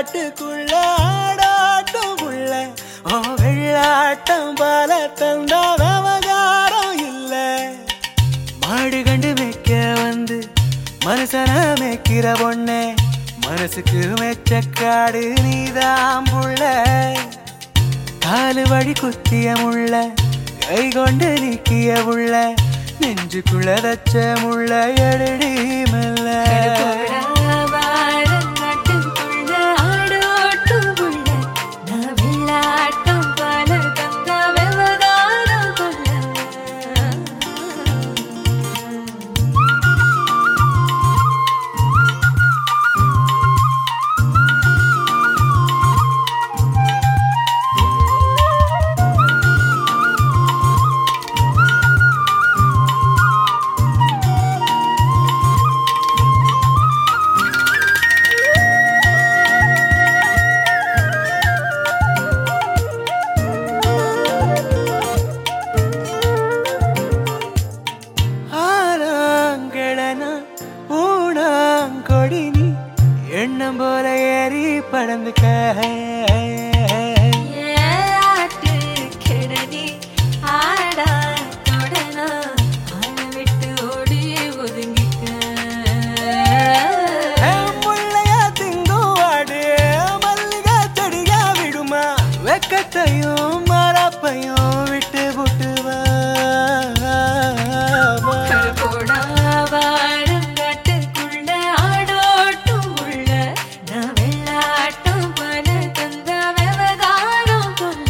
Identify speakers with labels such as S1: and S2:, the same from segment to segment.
S1: காட்டுக்குள்ள ஆடாட்டும் புள்ள ஓ வெள்ளாட்டம் பால தந்த விவகாரம் இல்ல மாடு கண்டு மேய்க்க வந்து மனுஷன மேய்க்கிற பொண்ணே மனசுக்கு மெச்சக்காடு நீதான் புள்ள காலு வழி குத்திய முள்ள கை கொண்டு நீக்கிய முள்ள நெஞ்சுக்குள்ள தச்ச முள்ள எடுடி மெல்ல
S2: வாழங்காட்டுக்குள்ள ஆடோட்டும் புள்ள நான் வெள்ளாட்டம் பால தந்த விவகாரம் கொள்ள
S1: ஆனாங்கடன ஊனாங்கொடி நீ எண்ணம் போல ஏறி படந்துக்க
S2: ஆட்டு கிடனி ஆடா தொடனா ஆள விட்டு ஓடி ஒதுங்கிக்க
S1: முள்ளையா திங்குவாடு மல்லிகை செடியா விடுமா வெக்கத்தையும் மரப்பையும் விட்டு புட்டுவா
S2: போடா வாழங்காட்டுக்குள்ள ஆடோட்டும் உள்ள நான் வெள்ளாட்டம் பல தந்த விவகாரம் கொள்ள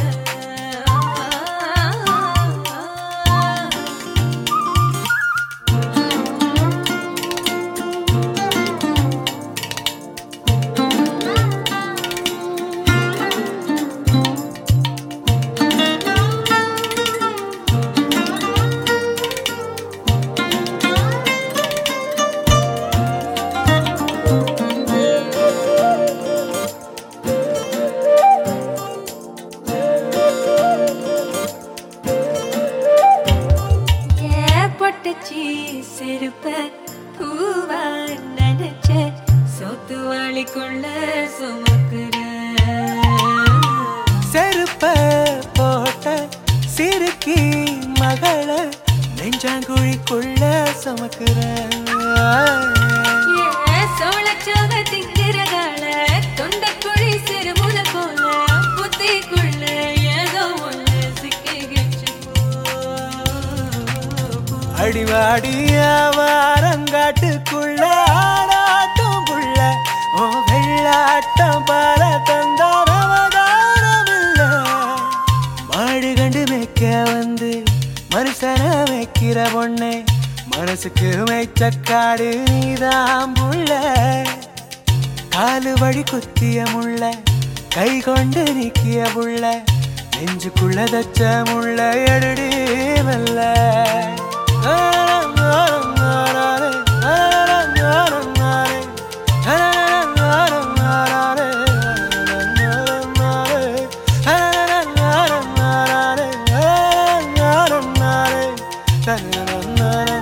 S2: ஏற்பட்டுச்சு செருப்ப பூவா நினைச்ச சொத்து வாளிக்குள்ள சுமக்குற
S1: செருப்ப போட்ட சிறுக்கி மகள நெஞ்சாங்குழிக்குள்ள சுமக்கிற
S2: சோழச்சோக திங்கிறகால தொண்டக்குழி சிறுமுல போல புத்திக்குள்ள ஏதோ ஒண்ணு சிக்கிக்கிச்சு போ.
S1: அடிவாடிய வாரங்காட்டுக்குள்ள ஆடாட்டும் புள்ள ஓ வெள்ளாட்டம் பால தந்தாரவதாரமில்ல மாடு கண்டு மேய்க்க வந்து மனுஷன வைக்கிற பொண்ணே மனசுக்கு மெச்சக்காடு நீதான் புள்ள காலு வழி குத்திய முள்ள கை கொண்டு நீக்கிய புள்ள நெஞ்சுக்குள்ள தச்ச முள்ள எடுடி மெல்ல na na na